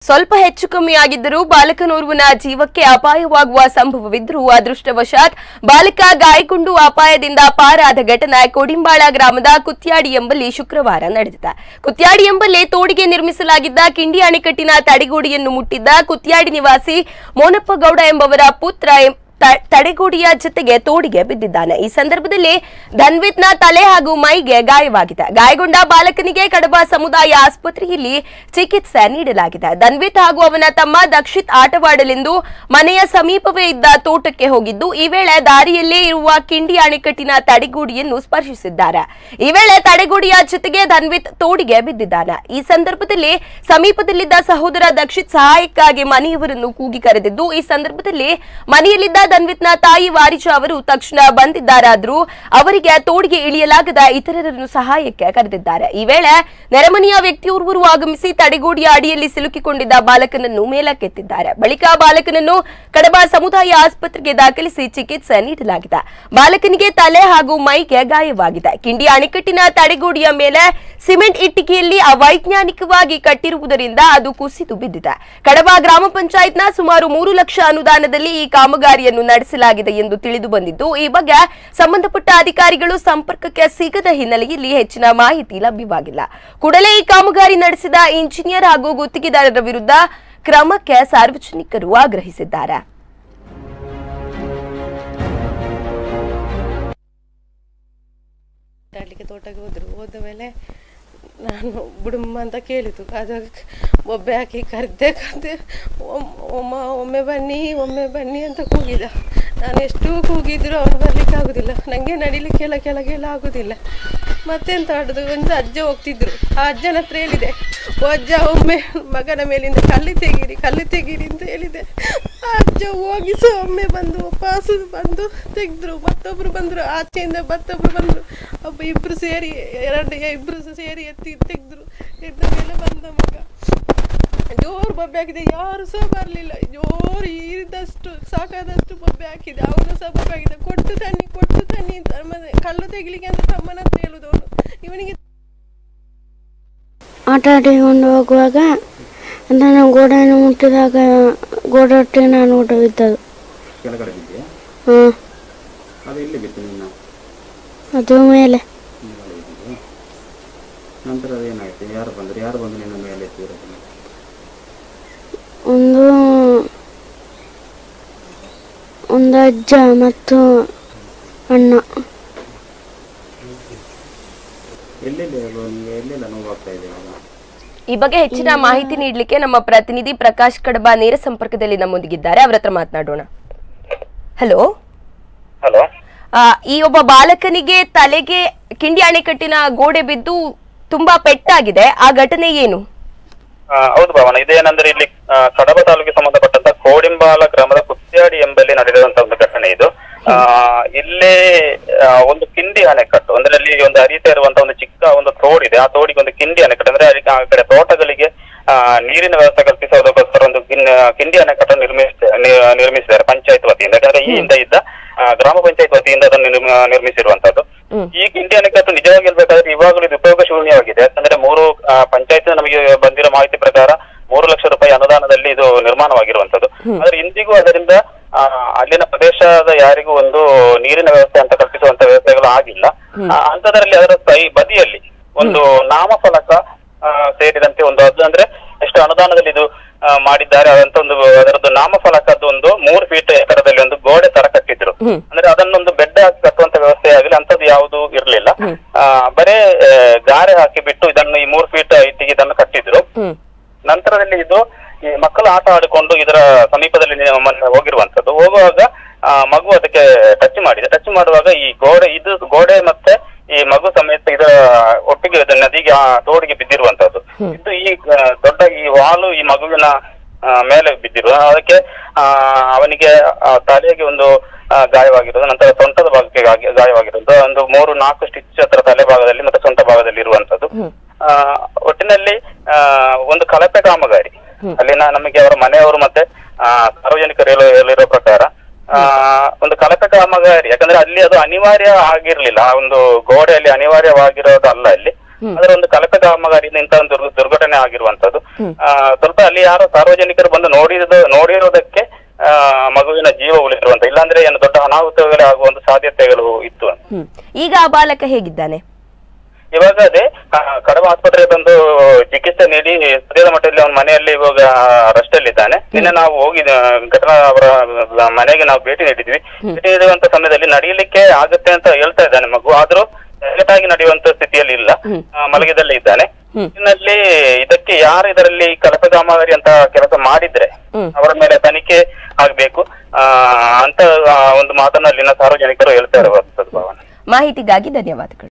ಸ್ವಲ್ಪ ಹೆಚ್ಚು ಕಮ್ಮಿ ಆಗಿದ್ದರೂ ಬಾಲಕನೋರ್ವನ ಜೀವಕ್ಕೆ ಅಪಾಯವಾಗುವ ಸಂಭವವಿದ್ದರೂ ಅದೃಷ್ಟವಶಾತ್ ಬಾಲಕ ಗಾಯಗೊಂಡು ಅಪಾಯದಿಂದ ಪಾರಾದ ಘಟನೆ ಕೋಡಿಂಬಾಳ ಗ್ರಾಮದ ಕುತ್ಯಾಡಿ ಎಂಬಲ್ಲಿ ಶುಕ್ರವಾರ ನಡೆದಿದೆ ಕುತ್ಯಾಡಿ ಎಂಬಲ್ಲಿ ತೋಡಿಗೆ ನಿರ್ಮಿಸಲಾಗಿದ್ದ ಕಿಂಡಿ ಅಣೆಕಟ್ಟಿನ ತಡೆಗೋಡಿಯನ್ನು ಮುಟ್ಟಿದ್ದ ಕುತ್ಯಾಡಿ ನಿವಾಸಿ ಮೋನಪ್ಪಗೌಡ ಎಂಬವರ ಪುತ್ರ ಎಂ- ತ- ತಡೆಗೋಡಿಯ ಜೊತೆಗೆ ತೋಡಿಗೆ ಬಿದ್ದಿದ್ದಾನೆ ಈ ಸಂದರ್ಭದಲ್ಲಿ ಧನ್ವಿತ್ನ ತಲೆ ಹಾಗೂ ಮೈಗೆ ಗಾಯವಾಗಿದೆ ಗಾಯಗೊಂಡ ಬಾಲಕನಿಗೆ ಕಡಬ ಸಮುದಾಯ ಆಸ್ಪತ್ರೆಯಲ್ಲಿ ಚಿಕಿತ್ಸೆ ನೀಡಲಾಗಿದೆ ಧನ್ವಿತ್ ಹಾಗೂ ಅವನ ತಮ್ಮ ದಕ್ಷಿತ್ ಆಟವಾಡಲೆಂದು ಮನೆಯ ಸಮೀಪವೇ ಇದ್ದ ತೋಟಕ್ಕೆ ಹೋಗಿದ್ದು ಈ ವೇಳೆ ದಾರಿಯಲ್ಲೇ ಇರುವ ಕಿಂಡಿ ಅಣೆಕಟ್ಟಿನ ತಡೆಗೋಡಿಯನ್ನು ಸ್ಪರ್ಶಿಸಿದ್ದಾರೆ ಈ ವೇಳೆ ತಡೆಗೋಡಿಯ ಜೊತೆಗೆ ಧನ್ವಿತ್ ತೋಡಿಗೆ ಬಿದ್ದಿದ್ದಾನೆ ಈ ಸಂದರ್ಭದಲ್ಲಿ ಸಮೀಪದಲ್ಲಿದ್ದ ಸಹೋದರ ದಕ್ಷಿತ್ ಸಹಾಯಕ್ಕಾಗಿ ಮನೆಯವರನ್ನು ಕೂಗಿ ಕರೆದಿದ್ದು ಈ ಸಂದರ್ಭದಲ್ಲಿ ಮನೆಯಲ್ಲಿದ್ದ ಧನ್ವಿತ್ನ ತಾಯಿ ವಾರಿಜಾ ಅವರು ತಕ್ಷಣ ಬಂದಿದ್ದಾರಾದ್ರೂ ಅವರಿಗೆ ತೋಡಿಗೆ ಇಳಿಯಲಾಗದ ಇತರರನ್ನು ಸಹಾಯಕ್ಕೆ ಕರೆದಿದ್ದಾರೆ ಈ ವೇಳೆ ನೆರೆಮನೆಯ ವ್ಯಕ್ತಿಯೋರ್ವರು ಆಗಮಿಸಿ ತಡೆಗೋಡಿಯ ಅಡಿಯಲ್ಲಿ ಸಿಲುಕಿಕೊಂಡಿದ್ದ ಬಾಲಕನನ್ನು ಮೇಲಕ್ಕೆತ್ತಿದ್ದಾರೆ ಬಳಿಕ ಬಾಲಕನನ್ನು ಕಡಬ ಸಮುದಾಯ ಆಸ್ಪತ್ರೆಗೆ ದಾಖಲಿಸಿ ಚಿಕಿತ್ಸೆ ನೀಡಲಾಗಿದೆ ಬಾಲಕನಿಗೆ ತಲೆ ಹಾಗೂ ಮೈಗೆ ಗಾಯವಾಗಿದೆ ಕಿಂಡಿ ಅಣೆಕಟ್ಟಿನ ತಡೆಗೋಡಿಯ ಮೇಲೆ ಸಿಮೆಂಟ್ ಇಟ್ಟಿಗೆಯಲ್ಲಿ ಅವೈಜ್ಞಾನಿಕವಾಗಿ ಕಟ್ಟಿರುವುದರಿಂದ ಅದು ಕುಸಿದು ಬಿದ್ದಿದೆ ಕಡಬ ಗ್ರಾಮ ಪಂಚಾಯತ್ನ ಸುಮಾರು ಮೂರು ಲಕ್ಷ ಅನುದಾನದಲ್ಲಿ ಈ ಕಾಮಗಾರಿಯನ್ನು ನಡೆಸಲಾಗಿದೆ ಎಂದು ತಿಳಿದು ಬಂದಿದ್ದು ಈ ಬಗ್ಗೆ ಸಂಬಂಧಪಟ್ಟ ಅಧಿಕಾರಿಗಳು ಸಂಪರ್ಕಕ್ಕೆ ಸಿಗದ ಹಿನ್ನೆಲೆಯಲ್ಲಿ ಹೆಚ್ಚಿನ ಮಾಹಿತಿ ಲಭ್ಯವಾಗಿಲ್ಲ ಕೂಡಲೇ ಈ ಕಾಮಗಾರಿ ನಡೆಸಿದ ಇಂಜಿನಿಯರ್ ಹಾಗೂ ಗುತ್ತಿಗೆದಾರರ ವಿರುದ್ಧ ಕ್ರಮಕ್ಕೆ ಸಾರ್ವಜನಿಕರು ಆಗ್ರಹಿಸಿದ್ದಾರೆ ಆಡಲಿಕ್ಕೆ ತೋಟಕ್ಕೆ ಹೋದ್ರು ಹೋದ ಮೇಲೆ ನಾನು ಬುಡುಮ್ಮ ಅಂತ ಕೇಳಿತು ಅದು ಒಬ್ಬೆ ಹಾಕಿ ಕರೆದೆ ಕರೆದೆ ಒಮ್ಮ ಒಮ್ಮೆ ಬನ್ನಿ ಒಮ್ಮೆ ಬನ್ನಿ ಅಂತ ಕೂಗಿದ ನಾನು ಎಷ್ಟು ಕೂಗಿದ್ರು ಅವನು ಬರ್ಲಿಕ್ಕೆ ಆಗುದಿಲ್ಲ ನನಗೆ ನಡಿಲಿಕ್ಕೆಲ್ಲ ಕೆಳಗೆಲ್ಲ ಆಗುದಿಲ್ಲ ಮತ್ತೆಂತ ಮಾಡೋದು ಒಂದು ಅಜ್ಜ ಹೋಗ್ತಿದ್ರು ಆ ಅಜ್ಜನ ಹತ್ರ ಹೇಳಿದೆ ಓ ಅಜ್ಜ ಒಮ್ಮೆ ಮಗನ ಮೇಲಿಂದ ಕಲ್ಲು ತೆಗೀರಿ ಕಲ್ಲು ತೆಗೀರಿ ಅಂತ ಹೇಳಿದೆ ಆ ಅಜ್ಜ ಹೋಗಿ ಸಹ ಒಮ್ಮೆ ಬಂದು ವಾಪಸ್ ಬಂದು ತೆಗೆದ್ರು ಮತ್ತೊಬ್ರು ಬಂದ್ರು ಆಚೆಯಿಂದ ಮತ್ತೊಬ್ರು ಬಂದ್ರು ಒಬ್ಬ ಇಬ್ರು ಸೇರಿ ಎರಡು ಇಬ್ರು ಸೇರಿ ಎತ್ತಿ ತೆಗೆದ್ರು ಎದ್ದ ಮೇಲೆ ಬಂದ ಮಗ ಜೋರು ಬೊಬ್ಬೆ ಹಾಕಿದೆ ಯಾರು ಸಹ ಬರಲಿಲ್ಲ ಜೋರು ಇರಿದಷ್ಟು ಸಾಕಾದಷ್ಟು ಬೊಬ್ಬೆ ಹಾಕಿದೆ ಅವನು ಸಹ ಬೊಬ್ಬೆ ಹಾಕಿದ ಕೊಟ್ಟು ತನ್ನಿ ಕೊಟ್ಟು ತನ್ನಿ ಅಂತ ಮತ್ತೆ ಕಲ್ಲು ತೆಗಿಲಿಕ್ಕೆ ಅಂತ ತಮ್ಮನ ಹತ್ರ ಹೇಳುದು ಅವನು ಇವನಿಗೆ ಆಟ ಆಡಿಕೊಂಡು ಹೋಗುವಾಗ ನಾನು ಗೋಡೆಯನ್ನು ಮುಟ್ಟಿದಾಗ ಗೋಡೆ ಒಟ್ಟಿಗೆ ನಾನು ಊಟ ಬಿದ್ದದು ಕೆಳಗಡೆ ಬಿದ್ದೆ ಹಾಂ ಅದು ಎಲ್ಲಿ ಬಿತ್ತು ನಿನ್ನ ಅದು ಮೇಲೆ ಮೇಲ್ಗಡೆ ಬಿದ್ದಿದ್ದು ನಂತರ ಅದು ಏನಾಯ್ತು ಯಾರು ಬಂದರು ಯಾರು ಬಂದು ನಿನ್ನ ಮೇಲೆ ಎತ್ತಿರೋದು ಒಂದು ಒಂದು ಅಜ್ಜ ಮತ್ತು ಅಣ್ಣ ಎಲ್ಲೆಲ್ಲಿ ನಿಮಗೆ ಎಲ್ಲೆಲ್ಲ ನೋವಾಗ್ತಾ ಇದೆ ಇವಾಗ ಈ ಬಗ್ಗೆ ಹೆಚ್ಚಿನ ಮಾಹಿತಿ ನೀಡಲಿಕ್ಕೆ ನಮ್ಮ ಪ್ರತಿನಿಧಿ ಪ್ರಕಾಶ್ ಕಡಬ ನೇರ ಸಂಪರ್ಕದಲ್ಲಿ ನಮ್ಮೊಂದಿಗಿದ್ದಾರೆ ಅವರ ಹತ್ರ ಮಾತನಾಡೋಣ ಹಲೋ ಹಲೋ ಆ, ಈ ಒಬ್ಬ ಬಾಲಕನಿಗೆ ತಲೆಗೆ ಕಿಂಡಿ ಅಣೆಕಟ್ಟಿನ ಗೋಡೆ ಬಿದ್ದು ತುಂಬಾ ಪೆಟ್ಟಾಗಿದೆ ಆ ಘಟನೆ ಏನು ಆ, ಹೌದು ಭಾವನ ಇದೇನಂದ್ರೆ ಇಲ್ಲಿ ಆ, ಕಡಬ ತಾಲೂಕಿಗೆ ಸಂಬಂಧಪಟ್ಟಂತ ಕೋಡಿಂಬಾಲ ಗ್ರಾಮದ ಕುತ್ಯಾಡಿ ಎಂಬಲ್ಲಿ ನಡೆದಿರುವಂತ ಒಂದು ಘಟನೆ ಇದು ಆ, ಇಲ್ಲಿ ಆ, ಒಂದು ಕಿಂಡಿ ಅಣೆಕಟ್ಟು ಅಂದ್ರೆ ಅಲ್ಲಿ ಒಂದು ಹರಿತಾ ಇರುವಂತ ಒಂದು ಚಿಕ್ಕ ಒಂದು ತೋಡಿದೆ ಆ ತೋಡಿಗೆ ಒಂದು ಕಿಂಡಿ ಅಣೆಕಟ್ಟು ಅಂದ್ರೆ ಅಲ್ಲಿ ಆ ಕಡೆ ತೋಟಗಳಿಗೆ ಆ, ನೀರಿನ ವ್ಯವಸ್ಥೆ ಕಲ್ಪಿಸೋದಕ್ಕೋಸ್ಕರ ಒಂದು ಕಿನ್- ಕಿಂಡಿ ಅಣೆಕಟ್ಟನ್ನು ನಿರ್ಮಿಸ ನಿ- ನಿರ್ಮಿಸಿದ್ದಾರೆ ಪಂಚಾಯತ್ ವತಿಯಿಂದ ಯಾಕಂದ್ರೆ ಈ ಹಿಂದೆ ಇದ್ದ ಆ, ಗ್ರಾಮ ಪಂಚಾಯತ್ ವತಿಯಿಂದ ಅದನ್ನು ನಿರ್ಮ- ನಿರ್ಮಿಸಿರುವಂತದ್ದು ಈ ಕಿಂಡಿ ಅಣೆಕಟ್ಟು ನಿಜವಾಗಿ ಹೇಳ್ಬೇಕಾದ್ರೆ ಇವಾಗಲೂ ಇದು ಉಪಯೋಗ ಶೂನ್ಯವಾಗಿದೆ ಯಾಕಂದ್ರೆ ಮೂರು ಪಂಚಾಯತ್ ನಮಗೆ ಬಂದಿರೋ ಮಾಹಿತಿ ಪ್ರಕಾರ ಮೂರು ಲಕ್ಷ ರೂಪಾಯಿ ಅನುದಾನದಲ್ಲಿ ಇದು ನಿರ್ಮಾಣವಾಗಿರುವಂತದ್ದು ಆದ್ರೆ ಇಂದಿಗೂ ಅದರಿಂದ ಆ, ಅಲ್ಲಿನ ಪ್ರದೇಶದ ಯಾರಿಗೂ ಒಂದು ನೀರಿನ ವ್ಯವಸ್ಥೆ ಅಂತ ಕಲ್ಪಿಸುವಂತ ವ್ಯವಸ್ಥೆಗಳು ಆಗಿಲ್ಲ ಆ, ಅಂಥದ್ರಲ್ಲಿ ಅದರ ಸೈ ಬದಿಯಲ್ಲಿ ಒಂದು ನಾಮಫಲಕ ಆ, ಸೇರಿದಂತೆ ಒಂದು ಅದು ಅಂದ್ರೆ ಎಷ್ಟು ಅನುದಾನದಲ್ಲಿ ಇದು ಆ, ಮಾಡಿದ್ದಾರೆ ಅಂತ ಒಂದು ಅದರದ್ದು ನಾಮಫಲಕದ್ದು ಒಂದು ಮೂರು ಫೀಟ್ ಎತ್ತರದಲ್ಲಿ ಒಂದು ಗೋಡೆ ತರ ಕಟ್ಟಿದ್ರು ಅಂದ್ರೆ ಅದನ್ನೊಂದು ಬೆಡ್ ಹಾಕಿ ಕಟ್ಟುವಂತ ವ್ಯವಸ್ಥೆ ಆಗಲಿ ಅಂತದ್ದು ಯಾವುದು ಇರ್ಲಿಲ್ಲ ಆ, ಬರೇ ಆ, ಗಾರೆ ಹಾಕಿ ಬಿಟ್ಟು ಇದನ್ನು ಈ ಮೂರು ಫೀಟ್ ಇಟ್ಟಿಗೆ ಇದನ್ನು ಕಟ್ಟಿದ್ರು ಹ್ಮ್ ನಂತರದಲ್ಲಿ ಇದು ಈ ಮಕ್ಕಳು ಆಟ ಆಡಿಕೊಂಡು ಇದರ ಸಮೀಪದಲ್ಲಿ ನಿ- ಮೊನ್ನೆ ಹೋಗಿರುವಂತದ್ದು ಹೋಗುವಾಗ ಆ, ಮಗು ಅದಕ್ಕೆ ಟಚ್ ಮಾಡಿದೆ ಟಚ್ ಮಾಡುವಾಗ ಈ ಗೋಡೆ ಇದು ಗೋಡೆ ಮತ್ತೆ ಈ ಮಗು ಸಮೇತ ಇದರ ಒಟ್ಟಿಗೆ ಇದು ನದಿಗೆ ಆ ತೋಡಿಗೆ ಬಿದ್ದಿರುವಂತದ್ದು ಇದು ಈ ಆ, ದೊಡ್ಡ ಈ ವಾಲು ಈ ಮಗುವಿನ ಆ, ಮೇಲೆ ಬಿದ್ದಿರುವ ಅದಕ್ಕೆ ಆ, ಅವನಿಗೆ ಆ, ತಲೆಗೆ ಒಂದು ಆ, ಗಾಯವಾಗಿರೋದು ನಂತರ ಸೊಂಟದ ಭಾಗಕ್ಕೆ ಗಾಯ- ಗಾಯವಾಗಿರೋದು ಒಂದು ಮೂರು ನಾಲ್ಕು ಸ್ಟಿಚ್ ಹತ್ರ ತಲೆ ಭಾಗದಲ್ಲಿ ಮತ್ತೆ ಸೊಂಟ ಭಾಗದಲ್ಲಿ ಇರುವಂತದ್ದು ಆ, ಒಟ್ಟಿನಲ್ಲಿ ಆ, ಒಂದು ಕಳಪೆ ಕಾಮಗಾರಿ ಅಲ್ಲಿನ ನಮಗೆ ಅವರ ಮನೆಯವರು ಮತ್ತೆ ಆ, ಸಾರ್ವಜನಿಕರು ಹೇಳೋ- ಹೇಳಿರೋ ಪ್ರಕಾರ ಆ, ಒಂದು ಕಳಪೆ ಕಾಮಗಾರಿ ಯಾಕಂದ್ರೆ ಅಲ್ಲಿ ಅದು ಅನಿವಾರ್ಯ ಆಗಿರ್ಲಿಲ್ಲ ಆ ಒಂದು ಗೋಡೆಯಲ್ಲಿ ಅನಿವಾರ್ಯವಾಗಿರೋದು ಅಲ್ಲ ಅಲ್ಲಿ ಅದರ ಒಂದು ಕಲಕ ಕಾಮಗಾರಿಯಿಂದ ಇಂತಹ ಒಂದು ದುರ್ಘ- ದುರ್ಘಟನೆ ಆಗಿರುವಂತದ್ದು ಆ, ಸ್ವಲ್ಪ ಅಲ್ಲಿ ಯಾರೋ ಸಾರ್ವಜನಿಕರು ಬಂದು ನೋಡಿರೋದು ನೋಡಿರೋದಕ್ಕೆ ಆ, ಮಗುವಿನ ಜೀವ ಉಳಿದಿರುವಂತ ಇಲ್ಲಾಂದ್ರೆ ಏನು ದೊಡ್ಡ ಅನಾಹುತಗಳೇ ಆಗುವ ಒಂದು ಸಾಧ್ಯತೆಗಳು ಇತ್ತು ಹ್ಮ್ ಈಗ ಆ ಬಾಲಕ ಹೇಗಿದ್ದಾನೆ ಇವಾಗ ಅದೇ ಆ, ಕಡಬ ಆಸ್ಪತ್ರೆಗೆ ತಂದು ಚಿಕಿತ್ಸೆ ನೀಡಿ ಸದ್ಯದ ಮಟ್ಟದಲ್ಲಿ ಅವನ ಮನೆಯಲ್ಲಿ ಇವಾಗ ರೆಸ್ಟ್ ಅಲ್ಲಿ ಇದ್ದಾನೆ ನಿನ್ನೆ ನಾವು ಹೋಗಿ ಆ, ಘಟನಾ ಅವರ ಮನೆಗೆ ನಾವು ಭೇಟಿ ನೀಡಿದ್ವಿ ಭೇಟಿ ನೀಡುವಂತ ಸಮಯದಲ್ಲಿ ನಡೆಯಲಿಕ್ಕೆ ಆಗುತ್ತೆ ಅಂತ ಹೇಳ್ತಾ ಇದ್ದಾನೆ ಮಗು ಆದ್ರೂ ಆಗಿ ನಡೆಯುವಂತ ಸ್ಥಿತಿಯಲ್ಲಿ ಇಲ್ಲ ಆ, ಮಲಗಿದಲ್ಲೇ ಇದ್ದಾನೆ ಇನ್ನಲ್ಲಿ ಇದಕ್ಕೆ ಯಾರು ಇದರಲ್ಲಿ ಕಲಪ ಕಾಮಗಾರಿ ಅಂತ ಕೆಲಸ ಮಾಡಿದ್ರೆ ಅವರ ಮೇಲೆ ತನಿಖೆ ಆಗ್ಬೇಕು ಆ, ಅಂತ ಆ, ಒಂದು ಮಾತನ್ನ ಅಲ್ಲಿನ ಸಾರ್ವಜನಿಕರು ಹೇಳ್ತಾ ಇರುವಂತದ್ದು ಭಾವನೆ ಮಾಹಿತಿಗಾಗಿ ಧನ್ಯವಾದಗಳು